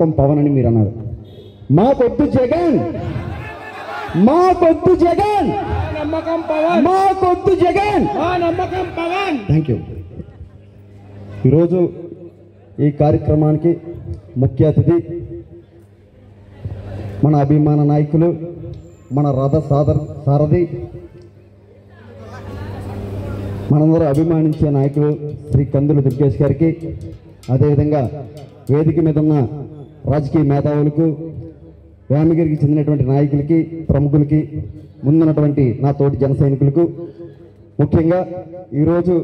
నమ్మకం పవన్ అని మీరు అన్నారు మాకొద్దు జగన్ మాకొద్దు జగన్ మా నమ్మకం పవన్ మాకొద్దు జగన్ మా నమ్మకం పవన్ థ్యాంక్ యూ ఈరోజు ఈ కార్యక్రమానికి ముఖ్య అతిథి మన అభిమాన నాయకులు మన రథ సాదర్ సారథి మనందరూ అభిమానించే నాయకులు శ్రీ కందులు దుర్గేష్ గారికి అదేవిధంగా వేదిక మీద ఉన్న రాజకీయ మేధావులకు వేమగిరికి చెందినటువంటి నాయకులకి ప్రముఖులకి ముందున్నటువంటి నా తోటి జన సైనికులకు ముఖ్యంగా ఈరోజు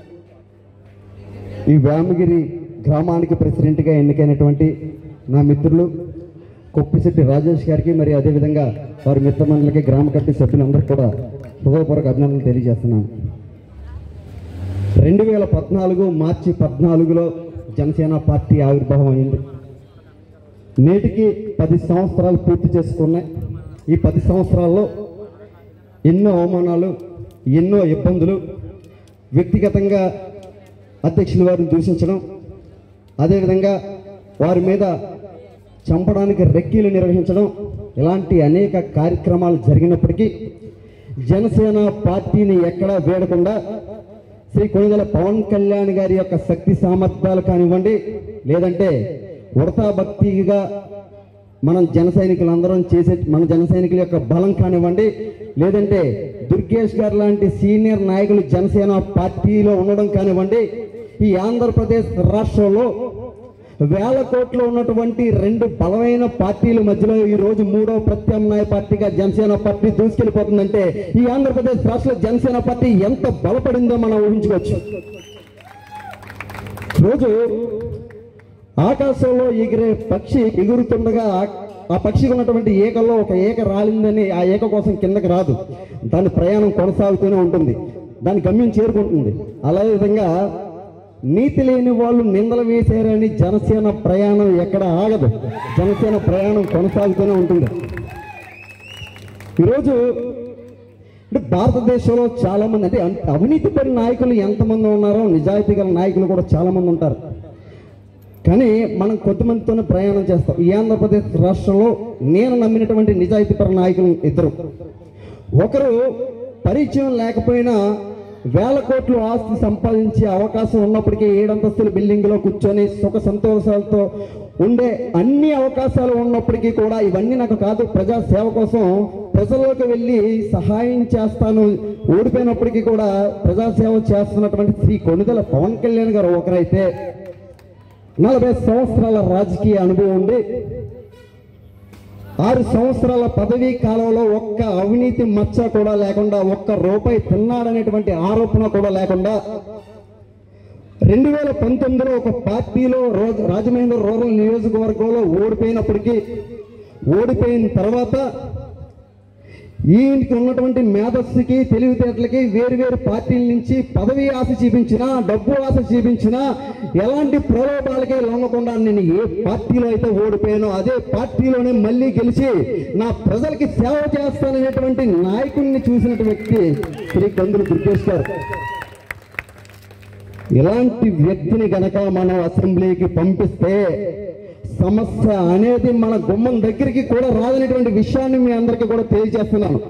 ఈ వేమగిరి గ్రామానికి ప్రెసిడెంట్గా ఎన్నికైనటువంటి నా మిత్రులు కొప్పిశెట్టి రాజేష్ గారికి మరి అదేవిధంగా వారి మిత్రమండలికి గ్రామ కమిటీ సభ్యులందరికీ కూడా హృదయపూర్వక అభినందనలు తెలియజేస్తున్నాను రెండు వేల పద్నాలుగు మార్చి పద్నాలుగులో జనసేన పార్టీ ఆవిర్భావం అయింది నేటికి పది సంవత్సరాలు పూర్తి చేసుకున్నాయి ఈ పది సంవత్సరాల్లో ఎన్నో అవమానాలు ఎన్నో ఇబ్బందులు వ్యక్తిగతంగా అధ్యక్షుల వారిని దూషించడం అదేవిధంగా వారి మీద చంపడానికి రెక్కీలు నిర్వహించడం ఇలాంటి అనేక కార్యక్రమాలు జరిగినప్పటికీ జనసేన పార్టీని ఎక్కడా వేడకుండా శ్రీ కొణిదల పవన్ కళ్యాణ్ గారి యొక్క శక్తి సామర్థ్యాలు కానివ్వండి లేదంటే ఉడతా భక్తిగా మనం జన సైనికులందరం చేసే మన జన సైనికుల యొక్క బలం కానివ్వండి లేదంటే దుర్గేష్ గారు లాంటి సీనియర్ నాయకులు జనసేన పార్టీలో ఉండడం కానివ్వండి ఈ ఆంధ్రప్రదేశ్ రాష్ట్రంలో వేల కోట్లు ఉన్నటువంటి రెండు బలమైన పార్టీల మధ్యలో ఈ రోజు మూడో ప్రత్యామ్నాయ పార్టీగా జనసేన పార్టీ దూసుకెళ్లిపోతుందంటే ఈ ఆంధ్రప్రదేశ్ రాష్ట్ర జనసేన పార్టీ ఎంత బలపడిందో మనం ఊహించుకోవచ్చు రోజు ఆకాశంలో ఎగిరే పక్షి ఎగురుతుండగా ఆ- ఆ పక్షికి ఉన్నటువంటి ఏకల్లో ఒక ఏక రాలిందని ఆ ఏక కోసం కిందకి రాదు దాని ప్రయాణం కొనసాగుతూనే ఉంటుంది దాని గమ్యం చేరుకుంటుంది అలా విధంగా నీతి లేని వాళ్ళు నిందలు వేశారని జనసేన ప్రయాణం ఎక్కడ ఆగదు జనసేన ప్రయాణం కొనసాగుతూనే ఉంటుంది ఈరోజు అంటే భారతదేశంలో చాలా మంది అంటే అన్- అవినీతి పడిన నాయకులు ఎంతమంది ఉన్నారో నిజాయితీ గల నాయకులు కూడా చాలా మంది ఉంటారు కానీ మనం కొద్దిమందితోనే ప్రయాణం చేస్తాం ఈ ఆంధ్రప్రదేశ్ రాష్ట్రంలో నేను నమ్మినటువంటి నిజాయితీపర నాయకులు ఇద్దరు ఒకరు పరిచయం లేకపోయినా వేల కోట్లు ఆస్తి సంపాదించే అవకాశం ఉన్నప్పటికీ ఏడంతస్తుల బిల్డింగ్ లో కూర్చొని సుఖ సంతోషాలతో ఉండే అన్ని అవకాశాలు ఉన్నప్పటికీ కూడా ఇవన్నీ నాకు కాదు ప్రజా సేవ కోసం ప్రజల్లోకి వెళ్ళి సహాయం చేస్తాను ఓడిపోయినప్పటికీ కూడా ప్రజాసేవ చేస్తున్నటువంటి శ్రీ కొణిదల పవన్ కళ్యాణ్ గారు ఒకరైతే నలభై సంవత్సరాల రాజకీయ అనుభవం ఉండి ఆరు సంవత్సరాల పదవీ కాలంలో ఒక్క అవినీతి మచ్చ కూడా లేకుండా ఒక్క రూపాయి తిన్నాడనేటువంటి ఆరోపణ కూడా లేకుండా రెండు వేల పంతొమ్మిదిలో ఒక పార్టీలో రో- రాజమహేంద్ర రూరల్ నియోజకవర్గంలో ఓడిపోయినప్పటికీ ఓడిపోయిన తర్వాత ఈయనకి ఉన్నటువంటి మేధస్సుకి తెలివితేటలకి వేరు వేరు పార్టీల నుంచి పదవి ఆశ చూపించినా డబ్బు ఆశ చూపించినా ఎలాంటి ప్రలోభాలకే లొంగకుండా నేను ఏ పార్టీలో అయితే ఓడిపోయానో అదే పార్టీలోనే మళ్ళీ గెలిచి నా ప్రజలకి సేవ చేస్తాననేటువంటి నాయకుడిని చూసినటువంటి వ్యక్తి శ్రీ కందులు దుర్గేష్ గారు ఇలాంటి వ్యక్తిని గనక మనం అసెంబ్లీకి పంపిస్తే సమస్య అనేది మన గుమ్మం దగ్గరికి కూడా రాదనేటువంటి విషయాన్ని మీ అందరికీ కూడా తెలియజేస్తున్నాను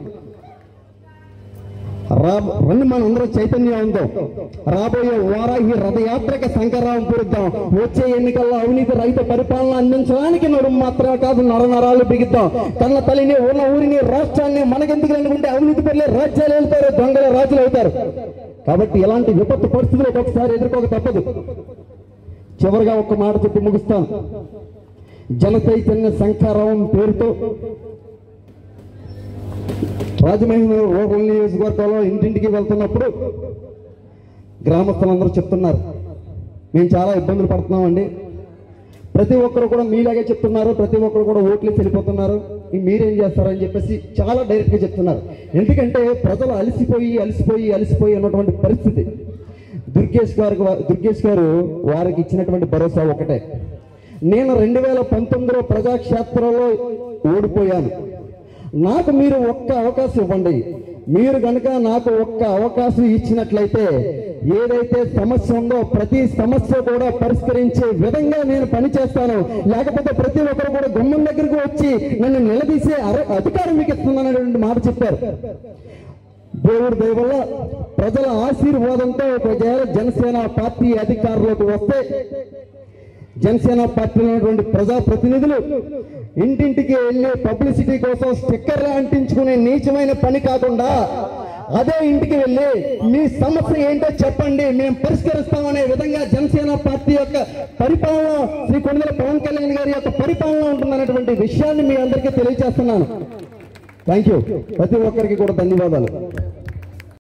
రా రండి మనం అందరూ చైతన్యవంతం రాబోయే వారాహి రథయాత్రకి శంకరరావు పూరిద్దాం వచ్చే ఎన్నికల్లో అవినీతి రహిత పరిపాలన అందించడానికి నడుము మాత్రమే కాదు నరనరాలు బిగిద్దాం కన్న తల్లిని ఉన్న ఊరిని రాష్ట్రాన్ని మనకెందుకు అనుకుంటే అవినీతి పర్లే రాజ్యాలు వెళ్తారు దొంగల రాజులు అవుతారు కాబట్టి ఇలాంటి విపత్తు పరిస్థితులు ఒక్కొక్కసారి ఎదుర్కోక తప్పదు చివరిగా ఒక్క మాట చెప్పి ముగిస్తాను జన చైతన్య శంఖారావం పేరుతో రాజమహేంద్ర రూరల్ నియోజకవర్గంలో ఇంటింటికి వెళ్తున్నప్పుడు గ్రామస్తులందరూ చెప్తున్నారు మేము చాలా ఇబ్బందులు పడుతున్నామండి ప్రతి ఒక్కరు కూడా మీలాగే చెప్తున్నారు ప్రతి ఒక్కరు కూడా ఓట్లు వెళ్ళిపోతున్నారు ఈ మీరేం చేస్తారని చెప్పేసి చాలా డైరెక్ట్గా చెప్తున్నారు ఎందుకంటే ప్రజలు అలసిపోయి అలసిపోయి అలసిపోయి ఉన్నటువంటి పరిస్థితి దుర్గేష్ గారు దుర్గేష్ గారు వారికి ఇచ్చినటువంటి భరోసా ఒకటే నేను రెండు వేల పంతొమ్మిదిలో ప్రజాక్షేత్రంలో ఓడిపోయాను నాకు మీరు ఒక్క అవకాశం ఇవ్వండి మీరు కనుక నాకు ఒక్క అవకాశం ఇచ్చినట్లయితే ఏదైతే సమస్య ఉందో ప్రతి సమస్య కూడా పరిష్కరించే విధంగా నేను పనిచేస్తాను లేకపోతే ప్రతి ఒక్కరు కూడా గుమ్మం దగ్గరికి వచ్చి నన్ను నిలదీసే అర- అధికారం మీకు ఇస్తున్నాననేటువంటి మాట చెప్పారు దేవుడి దయ వల్ల ప్రజల ఆశీర్వాదంతో ఒకవేళ జనసేన పార్టీ అధికారంలోకి వస్తే జనసేన పార్టీలో ఉన్నటువంటి ప్రజాప్రతినిధులు ఇంటింటికి వెళ్ళి పబ్లిసిటీ కోసం స్టిక్కర్లు అంటించుకునే నీచమైన పని కాకుండా అదే ఇంటికి వెళ్ళి మీ సమస్య ఏంటో చెప్పండి మేము పరిష్కరిస్తామనే విధంగా జనసేన పార్టీ యొక్క పరిపాలన శ్రీ కొండల పవన్ కళ్యాణ్ గారి యొక్క పరిపాలన ఉంటుందనేటువంటి విషయాన్ని మీ అందరికీ తెలియజేస్తున్నాను థ్యాంక్ యూ ప్రతి ఒక్కరికి కూడా ధన్యవాదాలు